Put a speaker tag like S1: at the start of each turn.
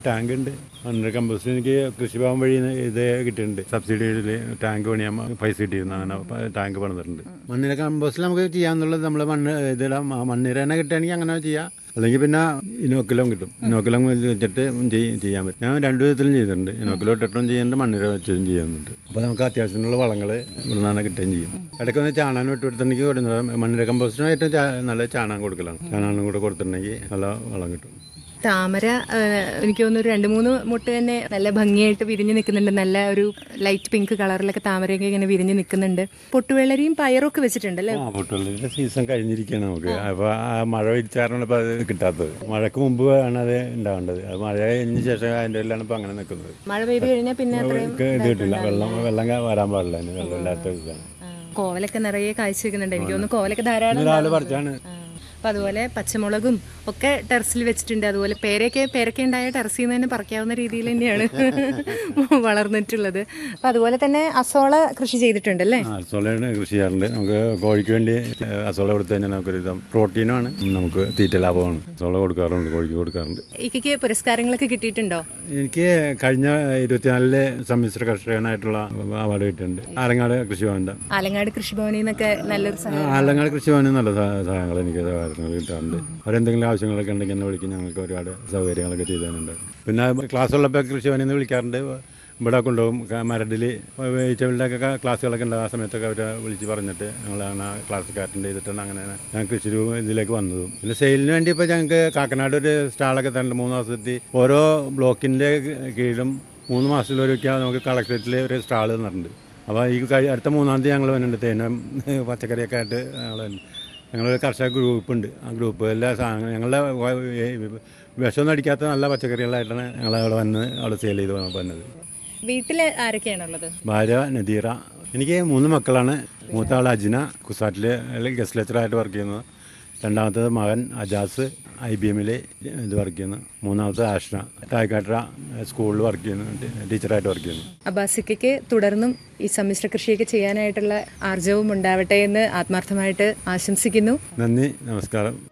S1: tank ഉണ്ട് മണ്ണിര compost എനിക്ക് കൃഷിഭവൻ വഴി ഇത് കിട്ടിയിട്ടുണ്ട് സബ്സിഡിയിൽ ടാങ്ക് പണിയാൻ പൈസ കിട്ടിയിരുന്നു അങ്ങനെ പ- ടാങ്ക് പണിതിട്ടുണ്ട് മണ്ണിര കമ്പോസ്റ്റിൽ നമുക്ക് ചെയ്യാന്നുള്ളത് നമ്മൾ മണ്ണ് ഇതിടാം മണ്ണിര തന്നെ കിട്ടുകയാണെങ്കിൽ അങ്ങനെ ചെയ്യാം അല്ലെങ്കിൽ പിന്നെ ഇനോക്കുലം കിട്ടും ഇനോക്കുലം വെച്ചിട്ട് ചെയ്- ചെയ്യാൻ പറ്റും ഞാൻ രണ്ടു വിധത്തിലും ചെയ്തിട്ടുണ്ട് ഇനോക്കുലം ഇട്ടിട്ടും ചെയ്യുന്നുണ്ട് മണ്ണിര വെച്ചും ചെയ്യുന്നുണ്ട് അപ്പോൾ നമുക്ക് അത്യാവശ്യത്തിനുള്ള വളങ്ങൾ ഇവിടെ നിന്നാണ് കിട്ടുകയും ചെയ്യും ഇടയ്ക്കൊന്ന് ചാണകം ഇട്ട് കൊടുത്തിട്ടുണ്ടെങ്കിൽ കൊടുക്കുന്നത് മണ്ണിര കമ്പോസ്റ്റിന് ഏറ്റവും ചാ- നല്ല ചാണകം കൊടുക്കലാണ് ചാണകം കൂടെ കൊടുത്തിട്ടുണ്ടെങ്കിൽ നല്ല വളം കിട്ടും
S2: താമര ആ, എനിക്ക് തോന്നുന്നു ഒരു രണ്ട് മൂന്ന് മുട്ട തന്നെ നല്ല ഭംഗിയായിട്ട് വിരിഞ്ഞ് നിൽക്കുന്നുണ്ട് നല്ല ഒരു ലൈറ്റ് പിങ്ക് കളറിലൊക്കെ താമരയൊക്കെ ഇങ്ങനെ വിരിഞ്ഞ് നിൽക്കുന്നുണ്ട് പൊട്ടുവെള്ളരിയും പയറും ഒക്കെ വെച്ചിട്ടുണ്ടല്ലേ
S1: ആ പൊട്ടുള്ളിന്റെ സീസൺ കഴിഞ്ഞിരിക്കുകയാണ് നമുക്ക് അപ്പൊ ആ മഴ വിരിച്ചാറാണ് ഇപ്പൊ അത് കിട്ടാത്തത് മഴക്ക് മുമ്പ് ആണ് അത് ഉണ്ടാവേണ്ടത് അത് മഴ കഴിഞ്ഞ ശേഷം അതിന്റെ എല്ലാം ഇപ്പൊ അങ്ങനെ നിൽക്കുന്നത്
S2: മഴ പെയ്ത് കഴിഞ്ഞാൽ പിന്നെ അത്രയും
S1: നമുക്ക് ഇത് കിട്ടില്ല വെള്ളം വെള്ളം വരാൻ പാടില്ല അതിന് വെള്ളം ഇല്ലാത്ത ഇതാണ്
S2: ആ, കോവലൊക്കെ നിറയെ കാഴ്ച വെക്കുന്നുണ്ട് എനിക്ക് തോന്നുന്നു കോവലൊക്കെ ധാരാളം
S1: രാവിലെ പറിച്ചാണ്
S2: ആ, അപ്പൊ അതുപോലെ പച്ചമുളകും ഒക്കെ ടെറസിൽ വെച്ചിട്ടുണ്ട് അതുപോലെ പേരയൊക്കെ പേരൊക്കെ ഉണ്ടായ ടെറസിൽ നിന്ന് തന്നെ പറിക്കാവുന്ന രീതിയിൽ തന്നെയാണ് വളർന്നിട്ടുള്ളത് അപ്പൊ അതുപോലെ തന്നെ അസോള കൃഷി ചെയ്തിട്ടുണ്ടല്ലേ
S1: അസോളയാണ് കൃഷി ചെയ്യാറുണ്ട് നമുക്ക് കോഴിക്ക് വേണ്ടി അസോള കൊടുത്തു കഴിഞ്ഞാൽ നമുക്കൊരു വിധം പ്രോട്ടീനുമാണ് നമുക്ക് തീറ്റ ലാഭമാണ് അസോള കൊടുക്കാറുണ്ട് കോഴിക്ക് കൊടുക്കാറുണ്ട്
S2: ഇക്കയ്ക്ക് പുരസ്കാരങ്ങളൊക്കെ കിട്ടിയിട്ടുണ്ടോ
S1: എനിക്ക് കഴിഞ്ഞ ഇരുപത്തിനാലില് സമ്മിശ്ര കർഷകനായിട്ടുള്ള അവാർഡ് കിട്ടിയിട്ടുണ്ട് ആലങ്ങാട് കൃഷിഭവന്റെ
S2: ആലങ്ങാട് കൃഷിഭവനിൽ നിന്നൊക്കെ നല്ലൊരു സഹായം
S1: ആലങ്ങാട് കൃഷിഭവന് നല്ല സഹ- സഹായങ്ങൾ എനിക്ക് കാര്യങ്ങൾ കിട്ടാറുണ്ട് അവരെന്തെങ്കിലും ആവശ്യങ്ങളൊക്കെ ഉണ്ടെങ്കിൽ എന്നെ വിളിക്കും ഞങ്ങൾക്ക് ഒരുപാട് സൗകര്യങ്ങളൊക്കെ ചെയ്തു തരുന്നുണ്ട് പിന്നെ ക്ലാസ് ഉള്ളപ്പോൾ കൃഷിഭവനിൽ നിന്ന് വിളിക്കാറുണ്ട് ഇവിടെ കൊണ്ടുപോകും ക- മരടിൽ വെജിറ്റബിളിൻ്റെ ഒക്കെ ക്ലാസ്സുകളൊക്കെ ഉണ്ട് ആ സമയത്തൊക്കെ അവരെ വിളിച്ച് പറഞ്ഞിട്ട് ഞങ്ങൾ അങ്ങനെ ക്ലാസ് അറ്റൻഡ് ചെയ്തിട്ടാണ് അങ്ങനെ ഞാൻ കൃഷി രൂപ ഇതിലേക്ക് വന്നതും പിന്നെ സെയിലിന് വേണ്ടി ഇപ്പോൾ ഞങ്ങൾക്ക് കാക്കനാട് ഒരു സ്റ്റാളൊക്കെ തരുന്നുണ്ട് മൂന്ന് മാസത്തി ഓരോ ബ്ലോക്കിൻ്റെ കീഴിലും മൂന്ന് മാസത്തിലൊരിക്കൽ നമുക്ക് കളക്ടറേറ്റിൽ ഒരു സ്റ്റാൾ തന്നിട്ടുണ്ട് അപ്പോൾ ഈ കഴി അടുത്ത മൂന്നാം തീയതി ഞങ്ങൾ വരുന്നുണ്ട് തേനും പച്ചക്കറിയൊക്കെ ആയിട്ട് ഞങ്ങൾ ഞങ്ങളൊരു കർഷക ഗ്രൂപ്പുണ്ട് ആ ഗ്രൂപ്പിലെ സാധനങ്ങൾ ഞങ്ങളുടെ വ- ഏ- വിഷമൊന്നും അടിക്കാത്ത നല്ല പച്ചക്കറികളായിട്ടാണ് ഞങ്ങൾ അവിടെ വന്ന് അവിടെ സെയിൽ ചെയ്ത് വന്നത്
S2: വീട്ടില് ആരൊക്കെയാണുള്ളത്
S1: ഭാര്യ നദീറ എനിക്ക് മൂന്ന് മക്കളാണ് മൂത്ത ആൾ അജിന കുസാറ്റിൽ ഗസ്റ്റ് ലെക്ചറായിട്ട് വർക്ക് ചെയ്യുന്നത് രണ്ടാമത്തത് മകൻ അജാസ് ഐ ബി എമ്മിൽ ഇത് വർക്ക് ചെയ്യുന്നു മൂന്നാമത്തെ ആഷ്ന തായ്ക്കാട്ടറ സ്കൂളിൽ വർക്ക് ചെയ്യുന്നു ടീച്ചറായിട്ട് വർക്ക് ചെയ്യുന്നു
S2: അബാസിക്കയ്ക്ക് തുടർന്നും ഈ സമ്മിശ്ര കൃഷിയൊക്കെ ചെയ്യാനായിട്ടുള്ള ആർജവും ഉണ്ടാവട്ടെ എന്ന് ആത്മാർത്ഥമായിട്ട് ആശംസിക്കുന്നു
S1: നന്ദി നമസ്കാരം